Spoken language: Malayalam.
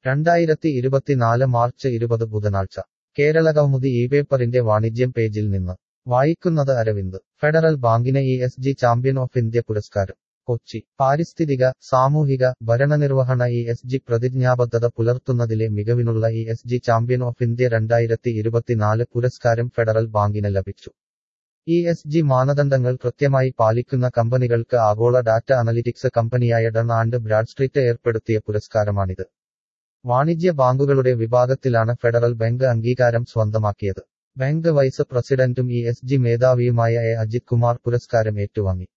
രണ്ടായിരത്തി ഇരുപത്തിനാല് മാർച്ച് ഇരുപത് ബുധനാഴ്ച കേരള കൗമുദി ഈ പേപ്പറിന്റെ വാണിജ്യം പേജിൽ നിന്ന് വായിക്കുന്നത് അരവിന്ദ് ഫെഡറൽ ബാങ്കിന് E S G champion of India പുരസ്കാരം കൊച്ചി പാരിസ്ഥിതിക സാമൂഹിക ഭരണനിർവഹണ ഇ എസ് ജി പ്രതിജ്ഞാബദ്ധത പുലർത്തുന്നതിലെ മികവിനുള്ള E S G champion of India രണ്ടായിരത്തി ഇരുപത്തിനാല് പുരസ്കാരം ഫെഡറൽ ബാങ്കിന് ലഭിച്ചു ഇ എസ് ജി മാനദണ്ഡങ്ങൾ കൃത്യമായി പാലിക്കുന്ന കമ്പനികൾക്ക് ആഗോള ഡാറ്റ അനലിറ്റിക്സ് കമ്പനിയായ ഡൺ ആൻഡ് ബ്രാഡ്സ്ട്രീറ്റ് ഏർപ്പെടുത്തിയ പുരസ്കാരമാണിത് വാണിജ്യ ബാങ്കുകളുടെ വിഭാഗത്തിലാണ് ഫെഡറൽ ബാങ്ക് അംഗീകാരം സ്വന്തമാക്കിയത് ബാങ്ക് വൈസ് പ്രസിഡന്റും ഇ എസ് ജി മേധാവിയുമായ എ അജിത് കുമാർ പുരസ്കാരം ഏറ്റുവാങ്ങി